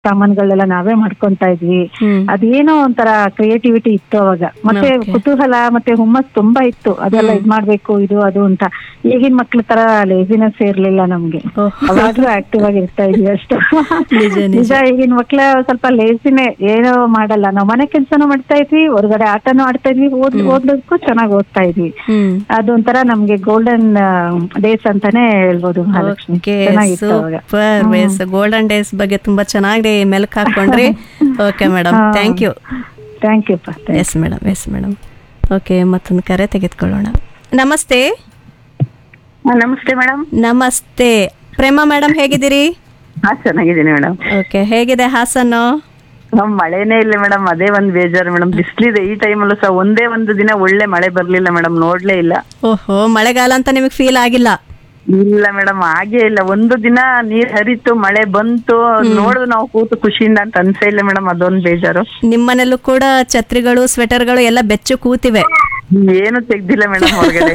ಸಾಮಾನುಗಳೆಲ್ಲ ನಾವೇ ಮಾಡ್ಕೊಂತಾ ಇದ್ವಿ ಹ್ಮ್ ಅದೇನೋ ಒಂಥರ ಕ್ರಿಯೇಟಿವಿಟಿ ಇತ್ತು ಅವಾಗ ಮತ್ತೆ Okay. ಕುತೂಹಲ ಮತ್ತೆ ಹುಮ್ಮಸ್ ತುಂಬಾ ಇತ್ತು ಅದೆಲ್ಲ ಇದ್ ಮಾಡ್ಬೇಕು ಇದು ಅದು ಅಂತ ಈಗಿನ ಮಕ್ಳ ತರ ಲೇಸಿನೆಸ್ ಇರ್ಲಿಲ್ಲ ನಮ್ಗೆ ಓಹ್. ಅವಾಗ್ಲೂ ಆಕ್ಟಿವ್ ಆಗಿ ಇರ್ತಾ ಇದ್ವಿ ಅಷ್ಟು ನಿಜ, ನಿಜ. ನಿಜ ಈಗಿನ ಮಕ್ಳ ಸ್ವಲ್ಪ ಲೇಸಿನೇ ಏನೋ ಮಾಡಲ್ಲ ನಾವು ಮನೆ ಕೆಲ್ಸನೂ ಮಾಡ್ತಾ ಇದ್ವಿ ಹೊರಗಡೆ ಆಟನೂ ಆಡ್ತಾ ಇದ್ವಿ ಓದ್ ಓದೋದಕ್ಕೂ ಚೆನ್ನಾಗಿ ಓದ್ತಾ ಇದ್ವಿ ಹ್ಮ್ ಅದೊಂಥರ ನಮ್ಗೆ ಗೋಲ್ಡನ್ ಡೇಸ್ ಅಂತಾನೆ ಹೇಳ್ಬೋದು ಮಹಾಲಕ್ಷ್ಮಿ ಓಕೆ ಚೆನ್ನಾಗಿತ್ತು ಅವಾಗ ಸೂಪರ್ ವೇಸ್ ಗೋಲ್ಡನ್ ಡೇಸ್ ಬಗ್ಗೆ ತುಂಬಾ ಚೆನ್ನಾಗಿ ಮೆಲ್ಕ್ ಹಾಕೊಂಡ್ರಿ ಓಕೆ ಮೇಡಮ್ ಹಾ. ಥ್ಯಾಂಕ್ ಯು ಥ್ಯಾಂಕ್ ಯು ಪಾ yes madam yes madam okay ಮತ್ತೊಂದು ಕರೆ ತೆಗೆದುಕೊಳ್ಳೋಣ ನಮಸ್ತೆ ನಮಸ್ತೆ ಮೇಡಮ್ ನಮಸ್ತೆ ಪ್ರೇಮ ಮೇಡಮ್ ಹೇಗಿದ್ದೀರಿ ಹಾ ಚೆನ್ನಾಗಿದ್ದೀನಿ ಮೇಡಮ್ ಓಕೆ ಹೇಗಿದೆ ಹಾಸನ್ನು ನಮ್ ಮಳೆನೇ ಇಲ್ಲ ಮೇಡಮ್ ಅದೇ ಒಂದ್ ಬೇಜಾರು ಮೇಡಮ್ ಬಿಸ್ಲಿದೆ ಈ ಟೈಮಲ್ಲೂ ಸಹ ಒಂದೇ ಒಂದು ದಿನ ಒಳ್ಳೆ ಮಳೆ ಬರ್ಲಿಲ್ಲ ಮೇಡಮ್ ನೋಡ್ಲೇ ಇಲ್ಲ ಓಹೋ ಮಳೆಗಾಲ ಅಂತ ನಿಮಗೆ ಫೀಲ್ ಆಗಿಲ್ಲ ಇಲ್ಲ ಮೇಡಮ್ ಹಾಗೆ ಇಲ್ಲ ಒಂದು ದಿನ ನೀರ್ ಹರಿತು ಮಳೆ ಬಂತು ನೋಡುದು ನಾವು ಕೂತು ಖುಷಿಯಿಂದ ಅಂತ ಅನ್ಸೇ ಇಲ್ಲ ಮೇಡಮ್ ಅದೊಂದ್ ಬೇಜಾರು ನಿಮ್ಮನೆಲ್ಲೂ ಕೂಡ ಛತ್ರಿಗಳು ಸ್ವೆಟರ್ಗಳು ಎಲ್ಲ ಬೆಚ್ಚು ಕೂತಿವೆ ಏನು ತೆಗ್ದಿಲ್ಲ ಮೇಡಮ್ ಹೊರಗಡೆ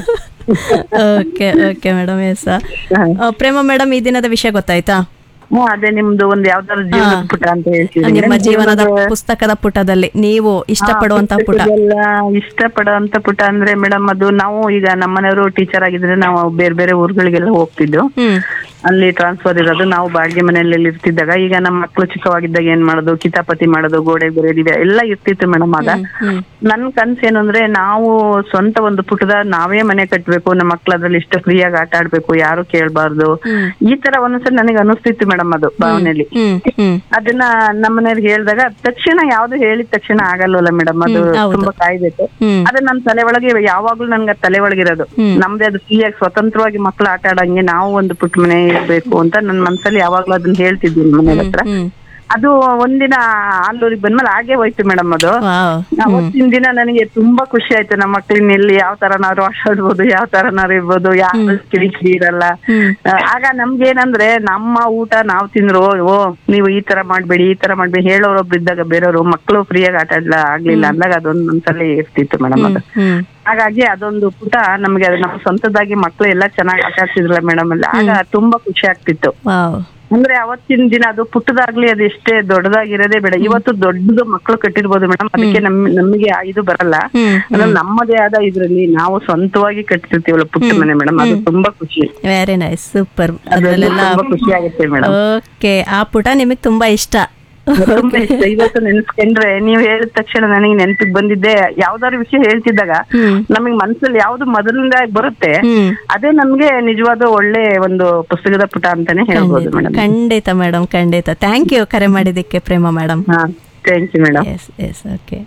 okay okay madam yes Prema madam ಈ ದಿನದ ವಿಷಯ ಗೊತ್ತಾಯ್ತಾ ಹ್ಮ್ ಅದೇ ನಿಮ್ದು ಒಂದ್ ಯಾವ್ದಾದ್ರು ಜೀವನದ ಪುಟ ಅಂತ ಹೇಳ್ತೀವಿ ನಿಮ್ಮ ಜೀವನದ ಪುಸ್ತಕದ ಪುಟದಲ್ಲಿ ನೀವು ಇಷ್ಟಪಡುವಂತ ಪುಟ ಇಷ್ಟಪಡುವಂತ ಪುಟ ಅಂದ್ರೆ ಮೇಡಮ್ ಅದು ನಾವು ಈಗ ನಮ್ಮನೆಯವರು ಟೀಚರ್ ಆಗಿದ್ರೆ ನಾವು ಬೇರೆ ಬೇರೆ ಊರುಗಳಿಗೆಲ್ಲ ಹೋಗ್ತಿದ್ದು ಹ್ಮ್ ಅಲ್ಲಿ ಟ್ರಾನ್ಸ್ಫರ್ ಇರೋದು ನಾವು ಬಾಡಿಗೆ ಮನೆಯಲ್ಲಿ ಇರ್ತಿದ್ದಾಗ ಈಗ ನಮ್ಮ ಮಕ್ಳು ಚಿಕ್ಕವಾಗಿದ್ದಾಗ ಏನ್ ಮಾಡೋದು ಕಿತಾಪತಿ ಮಾಡೋದು ಗೋಡೆ ಬರೆಯೋದಿವೆ ಎಲ್ಲ ಇರ್ತಿತ್ತು ಮೇಡಮ್ ಆಗ ಹ್ಮ್ ನನ್ ಕನ್ಸ್ ಏನು ಅಂದ್ರೆ ನಾವು ಸ್ವಂತ ಒಂದು ಪುಟದ ನಾವೇ ಮನೆ ಕಟ್ಬೇಕು ನಮ್ಮ ಮಕ್ಳು ಅದ್ರಲ್ಲಿ ಇಷ್ಟ ಫ್ರೀಯಾಗಿ ಆಟ ಆಡ್ಬೇಕು ಯಾರು ಕೇಳ್ಬಾರ್ದು ಹ್ಮ್. ಈ ತರ ಒಂದೊಂದ್ಸರಿ ನನಗೆ ಅನಿಸ್ತಿತ್ತು ಮೇಡಮ್ ಅದು ಭಾವನೆಯಲ್ಲಿ ಹ್ಮ್ ಹ್ಮ್ ಅದನ್ನ ನಮ್ಮನೆಯವ್ರಿಗೆ ಹೇಳಿದಾಗ ತಕ್ಷಣ ಯಾವ್ದು ಹೇಳಿದ ತಕ್ಷಣ ಆಗಲ್ವಲ್ಲ ಮೇಡಮ್ ಅದು ಹ್ಮ್, ಹೌದು. ತುಂಬಾ ಕಾಯ್ಬೇಕು ಹ್ಮ್ ಅದೇ ನನ್ನ ತಲೆ ಒಳಗೆ ಯಾವಾಗ್ಲೂ ನನ್ಗೆ ಅದ್ ತಲೆ ಒಳಗಿರೋದು ಹ್ಮ್. ನಮ್ದೇ ಅದು ಫ್ರೀಯಾಗಿ ಸ್ವತಂತ್ರವಾಗಿ ಮಕ್ಳು ಆಟ ಆಡಂಗೆ ನಾವು ಒಂದು ಪುಟ್ಟ ಮನೆ ಇರ್ಬೇಕು ಅಂತ ನನ್ನ ಮನ್ಸಲ್ಲಿ ಯಾವಾಗ್ಲೂ ಅದನ್ನ ಹೇಳ್ತಿದ್ದೀನಿ ಮನೆ ಹತ್ರ ಹ್ಮ್ ಅದು ಒಂದಿನ ಆಲೂರಿಗೆ ಬಂದ್ಮೇಲೆ ಹಾಗೆ ಹೋಯ್ತು ಮೇಡಮ್ ಅದು ವಾವ್ ಅವತ್ತಿನ ದಿನ ನನಗೆ ತುಂಬಾ ಖುಷಿ ಆಯ್ತು ನಮ್ಮ ಮಕ್ಳಿನ ಎಲ್ಲಿ ಯಾವ ತರನಾದ್ರು ಆಟ ಆಡ್ಬೋದು ಯಾವ ತರನಾದ್ರು ಇರ್ಬೋದು ಯಾರು ಕಿರಿಕಿರಿ ಇರಲ್ಲ ಹ್ಮ್ ಆ, ಆಗ ನಮ್ಗೆ ಏನಂದ್ರೆ ನಮ್ಮ ಊಟ ನಾವ್ ತಿಂದ್ರು ಓ ನೀವು ಈ ತರ ಮಾಡ್ಬೇಡಿ ಈ ತರ ಮಾಡ್ಬೇಡಿ ಹೇಳೋರೊಬ್ರು ಇದ್ದಾಗ ಬೇರೆಯವರು ಮಕ್ಕಳು ಫ್ರೀಯಾಗಿ ಆಟ ಆಡ್ಲ ಆಗ್ಲಿಲ್ಲ ಅಂದಾಗ ಅದೊಂದು ಒಂದ್ಸಲ ಇರ್ತಿತ್ತು ಮೇಡಮ್ ಅದು ಹ್ಮ್ ಹಾಗಾಗಿ ಅದೊಂದು ಪುಟ ನಮ್ಗೆ ಅದು ನಮ್ಮ ಸ್ವಂತದಾಗಿ ಮಕ್ಳು ಎಲ್ಲ ಚೆನ್ನಾಗಿ ಆಟ ಆಡ್ತಿದ್ರಲ್ಲ ಮೇಡಮ್ ಅಲ್ಲಿ ಆಗ ತುಂಬಾ ಖುಷಿ ಆಗ್ತಿತ್ತು ವಾವ್ ಅಂದ್ರೆ ಅವತ್ತಿನ ದಿನ ಅದು ಪುಟ್ಟದಾಗ್ಲಿ ಅದು ಎಷ್ಟೇ ದೊಡ್ಡದಾಗಿರೋದೇ ಬೇಡ ಇವತ್ತು ದೊಡ್ಡದು ಮಕ್ಳು ಕಟ್ಟಿರ್ಬೋದು ಮೇಡಮ್ ಅದಕ್ಕೆ ನಮ್ ನಮಗೆ ಆ ಇದು ಬರಲ್ಲ ಹ್ಮ್ ಅಂದ್ರೆ ನಮ್ಮದೇ ಆದ ಇದ್ರಲ್ಲಿ ನಾವು ಸ್ವಂತವಾಗಿ ಕಟ್ಟಿರ್ತೀವಲ್ಲ ಪುಟ್ಟ ಮನೆ ಮೇಡಮ್ ಅದು ತುಂಬಾ ಖುಷಿ ವೆರಿ ನೈಸ್ ಸೂಪರ್ ಅದ್ರಲ್ಲಿ ಅದರಲ್ಲೆಲ್ಲ ತುಂಬಾ ಖುಷಿ ಆಗುತ್ತೆ ಮೇಡಮ್ ಓಕೆ ಆ ಪುಟ ನಿಮಗೆ ತುಂಬಾ ಇಷ್ಟ ತುಂಬಾ ಇಷ್ಟ ಇವತ್ತು ನೆನ್ಸ್ಕೊಂಡ್ರೆ ನೀವ್ ಹೇಳಿದ ತಕ್ಷಣ ನನಗೆ ನೆನ್ಪಿಗೆ ಬಂದಿದ್ದೆ ಯಾವ್ದಾದ್ರು ವಿಷಯ ಹೇಳ್ತಿದ್ದಾಗ ಹ್ಮ್ ನಮಗೆ ಮನ್ಸಲ್ಲಿ ಯಾವ್ದು ಮೊದಲಿಂದ ಬರುತ್ತೆ ಹ್ಮ್ ಅದೇ ನಮ್ಗೆ ನಿಜವಾದ ಒಳ್ಳೆ ಒಂದು ಪುಸ್ತಕದ ಪುಟ ಅಂತಾನೆ ಹೇಳ್ಬೋದು ಮೇಡಮ್ ಖಂಡಿತ ಮೇಡಮ್ ಖಂಡಿತ ಥ್ಯಾಂಕ್ ಯು ಕರೆ ಮಾಡಿದ್ದಕ್ಕೆ ಪ್ರೇಮ ಮೇಡಮ್ ಹಾ thank you madam yes yes okay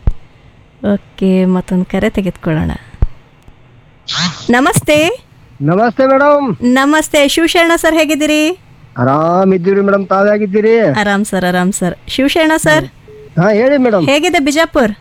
okay ಮತ್ತೊಂದು ಕರೆ ತೆಗೆದುಕೊಳ್ಳೋಣ ನಮಸ್ತೆ ನಮಸ್ತೆ ಮೇಡಮ್ ನಮಸ್ತೆ ಶಿವಶರಣ ಸರ್ ಹೇಗಿದ್ದೀರಿ ಆರಾಮ್ ಇದ್ದೀರಿ ಮೇಡಮ್ ತಾವಾಗಿದ್ದೀರಿ ಆರಾಮ್ ಸರ್ ಆರಾಮ್ ಸರ್ ಶಿವಶರಣ ಸರ್ ಹಾ ಹೇಳಿ ಮೇಡಮ್ ಹೇಗಿದೆ ಬಿಜಾಪುರ್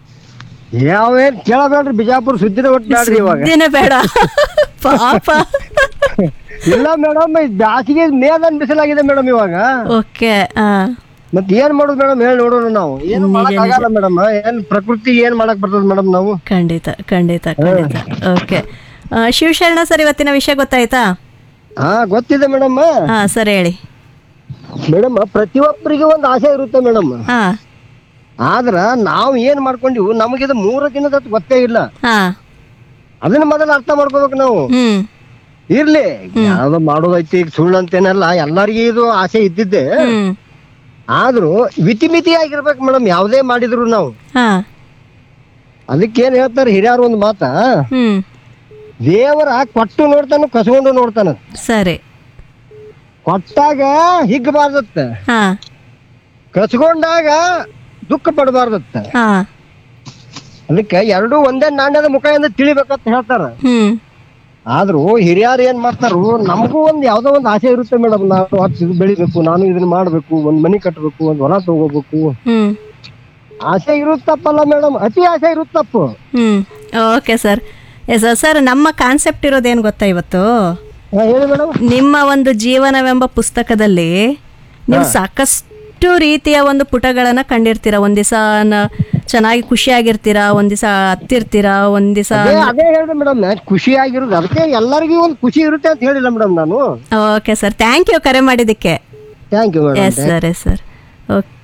ಯಾವೇನ್ ಕೇಳಬೇಡ್ರಿ ಬಿಜಾಪುರ ಸುದ್ದಿನ ಒಟ್ಟಾಡ್ರಿ ಇವಾಗ ದಿನ ಬೇಡ ಪಾಪ ಇಲ್ಲ ಮೇಡಮ್ ಬ್ಯಾಸಿಗೆ ಮೇದನ್ ಬಿಸಿಲಾಗಿದೆ ಮೇಡಮ್ ಇವಾಗ ಓಕೆ ಆ ಮತ್ ಏನ್ ಮಾಡೋದು ಮೇಡಮ್ ಹೇಳಿ ನೋಡೋಣ ನಾವು ಏನು ನಿಜ, ಮಾಡಕ್ ಆಗಲ್ಲ ಮೇಡಮ್ ಏನ್ ಪ್ರಕೃತಿ ಏನ್ ಮಾಡಕ್ ಬರ್ತದ ಮೇಡಮ್ ನಾವು ಖಂಡಿತ ಖಂಡಿತ ಖಂಡಿತ ಓಕೆ ಶಿವಶರಣ ಸರ್ ಇವತ್ತಿನ ವಿಷಯ ಗೊತ್ತಾಯ್ತಾ ಹಾ ಗೊತ್ತಿದೆ ಮೇಡಮ್ ಹಾ ಸರ್ ಹೇಳಿ ಮೇಡಮ್ ಪ್ರತಿಯೊಬ್ಬರಿಗೆ ಒಂದು ಆಸೆ ಇರುತ್ತೆ ಮೇಡಮ್ ಹಾ ಆದ್ರ ನಾವು ಏನ್ ಮಾಡ್ಕೊಂಡಿವು ನಮಗಿದು ಮೂರು ದಿನದ ಗೊತ್ತೇ ಇಲ್ಲ ಹಾ ಅದನ್ನ ಮೊದಲು ಅರ್ಥ ಮಾಡ್ಕೋಬೇಕು ನಾವು ಹ್ಮ್ ಇರ್ಲಿ ಯಾವ್ದೋ ಮಾಡೋದೈತಿ ಈಗ ಸುಳ್ಳು ಅಂತೇನಲ್ಲ ಎಲ್ಲರಿಗೂ ಇದು ಆಸೆ ಇದ್ದಿದ್ದೆ ಹ್ಮ್ ಆದ್ರೂ ಮಿತಿಮಿತಿಯಾಗಿರ್ಬೇಕು ಮೇಡಮ್ ಯಾವ್ದೇ ಮಾಡಿದ್ರು ನಾವು ಹಾ ಅದಕ್ಕೇನ್ ಹೇಳ್ತಾರೆ ಹಿರಿಯರು ಒಂದು ಮಾತ ಹ್ಮ್ ದೇವರ ಕೊಟ್ಟು ನೋಡ್ತಾನ ಕಸ್ಕೊಂಡು ನೋಡ್ತಾನ ಸರಿ ಕೊಟ್ಟಾಗ ಹಿಗ್ಬಾರ್ದತ್ತ ಹಾ ಕಸ್ಕೊಂಡಾಗ ದುಃಖ ಪಡಬಾರ್ದತ್ತ ಹಾ ಅದಕ್ಕೆ ಎರಡೂ ಒಂದೇ ನಾಣ್ಯದ ಮುಖ ಎಂದು ತಿಳಿಬೇಕಂತ ಹೇಳ್ತಾರ ಹ್ಮ್ ಆದ್ರೂ ಹಿರಿಯರು ಏನ್ ಮಾಡ್ತಾರು ನಮಗೂ ಒಂದ್ ಯಾವ್ದೋ ಒಂದ್ ಆಸೆ ಇರುತ್ತೆ ಮೇಡಮ್ ನಾನು ಅದ್ ಇದು ಬೆಳಿಬೇಕು ನಾನು ಇದನ್ನ ಮಾಡ್ಬೇಕು ಒಂದ್ ಮನಿ ಕಟ್ಟಬೇಕು ಒಂದ್ ಹೊಲ ತಗೋಬೇಕು ಹ್ಮ್ ಆಸೆ ಇರುತ್ತಪ್ಪಲ್ಲ ಮೇಡಮ್ ಅತಿ ಆಸೆ ಇರುತ್ತಪ್ಪು hmm okay sir yes sir ನಮ್ಮ ಕಾನ್ಸೆಪ್ಟ್ ಇರೋದೇನು ಗೊತ್ತಾ ಇವತ್ತು ಹಾ, ಹೇಳಿ ಮೇಡಮ್ ನಿಮ್ಮ ಒಂದು ಜೀವನವೆಂಬ ಪುಸ್ತಕದಲ್ಲಿ ನೀವು ಸಾಕಷ್ಟು ರೀತಿಯ ಒಂದು ಪುಟಗಳನ್ನ ಕಂಡಿರ್ತೀರಾ ಒಂದ್ ದಿವಸ ಚೆನ್ನಾಗಿ ಖುಷಿಯಾಗಿರ್ತೀರಾ ಒಂದ್ ದಿವಸ ಹತ್ತಿರ್ತೀರಾ ಒಂದ್ ದಿವಸ ಅದೇ ಅದೇ ಹೇಳಿದೆ ಮೇಡಮ್ ಖುಷಿ ಆಗಿರೋದು ಅದಕ್ಕೆ ಎಲ್ಲರಿಗೂ ಒಂದು ಖುಷಿ ಇರುತ್ತೆ ಅಂತ ಹೇಳಿಲ್ಲ ಮೇಡಮ್ ನಾನು ಓಕೆ ಸರ್ ಥ್ಯಾಂಕ್ ಯು ಕರೆ ಮಾಡಿದ್ದಕ್ಕೆ thank you madam yes sir yes sir okay